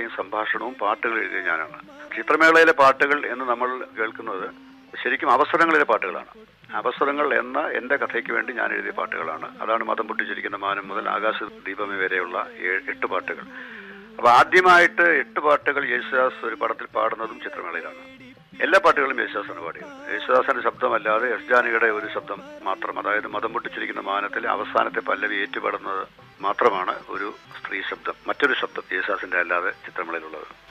കഥയും സംഭാഷണവും പാട്ടുകൾ എഴുതിയ ഞാനാണ് ചിത്രമേളയിലെ പാട്ടുകൾ എന്ന് നമ്മൾ കേൾക്കുന്നത് ശരിക്കും അവസരങ്ങളിലെ പാട്ടുകളാണ് അവസരങ്ങൾ എന്ന എൻ്റെ കഥയ്ക്ക് വേണ്ടി ഞാൻ എഴുതിയ പാട്ടുകളാണ് അതാണ് മതം പൊട്ടിച്ചിരിക്കുന്ന മാനം മുതൽ ആകാശ ദീപമേ വരെയുള്ള ഏഴ് എട്ട് പാട്ടുകൾ അപ്പോൾ ആദ്യമായിട്ട് എട്ട് പാട്ടുകൾ യേശുദാസ് ഒരു പടത്തിൽ പാടുന്നതും ചിത്രമേളയിലാണ് എല്ലാ പാട്ടുകളും യേശുദാസാണ് പാടിയത് യേശുദാസന്റെ ശബ്ദമല്ലാതെ എസ് ജാനകിയുടെ ഒരു ശബ്ദം മാത്രം അതായത് മതം പൊട്ടിച്ചിരിക്കുന്ന മാനത്തിലെ അവസാനത്തെ പല്ലവി ഏറ്റുപാടുന്നത് മാത്രമാണ് ഒരു സ്ത്രീ ശബ്ദം മറ്റൊരു ശബ്ദം യേശുദാസിന്റെ അല്ലാതെ ചിത്രമേളയിലുള്ളത്